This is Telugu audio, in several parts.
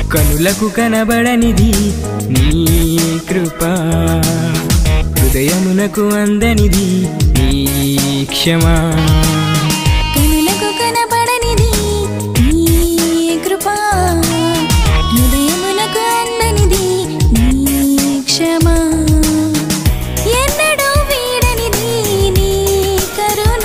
కనులకు కనబడనిది నీ కృప హృదయమునకు అందనిది నీ క్షమా కనులకు కనబడనిది నీ కృపా హృదయమునకు అందనిది నీ క్షమా ఎన్నడూ వీడనిది నీ కరుణ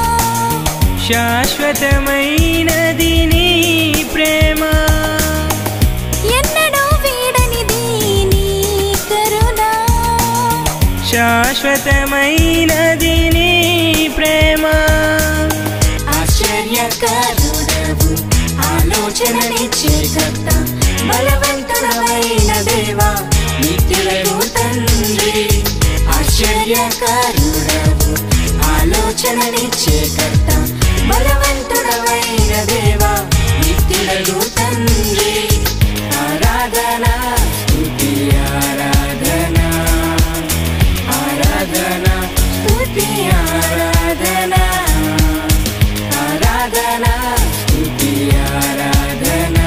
శాశ్వతమైనది నీ ప్రేమ ఎన్నడూ వీడనిది నీ కరుణ శాశ్వతమైనది నీ ప్రేమ ఆశ్చర్యకరుడవు ఆలోచననిచ్చే కర్త బలవంతుడమైన దేవా నిత్యులకు తండ్రి ఆశ్చర్యకరుడవు ఆలోచననిచ్చే కర్త బలవంతుడమైన దేవా నిత్యులకు తండ్రి ఆరాధన స్తుతి ఆరాధన ఆరాధన స్తుతి ఆరాధన ఆరాధన స్తుతి ఆరాధన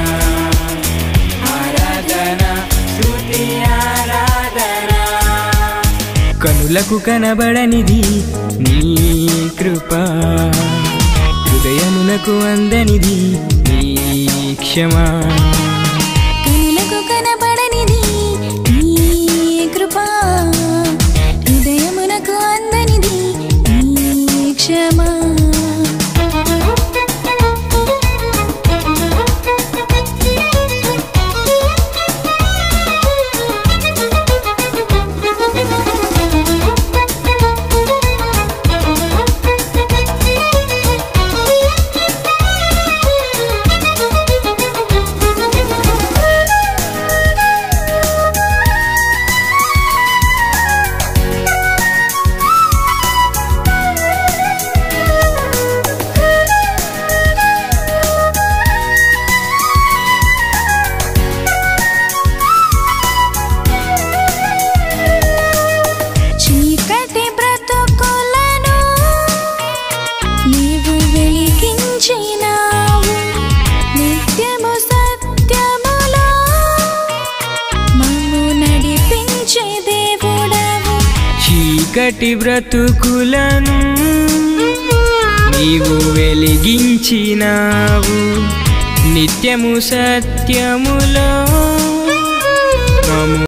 ఆరాధన స్తుతి ఆరాధన కనులకు కనబడనిది నీ కృప హృదయమునకు అందనిది నీ క్షమా కనులకు కనబడనిది నీ కృపా హృదయమునకు అందనిది నీ క్షమా చీకటి బ్రతుకులను నీవు వెలిగించినావు నిత్యము సత్యములో మమ్ము నడిపించే దేవుడవు చీకటి బ్రతుకులను నీవు వెలిగించినావు నిత్యము సత్యములో మము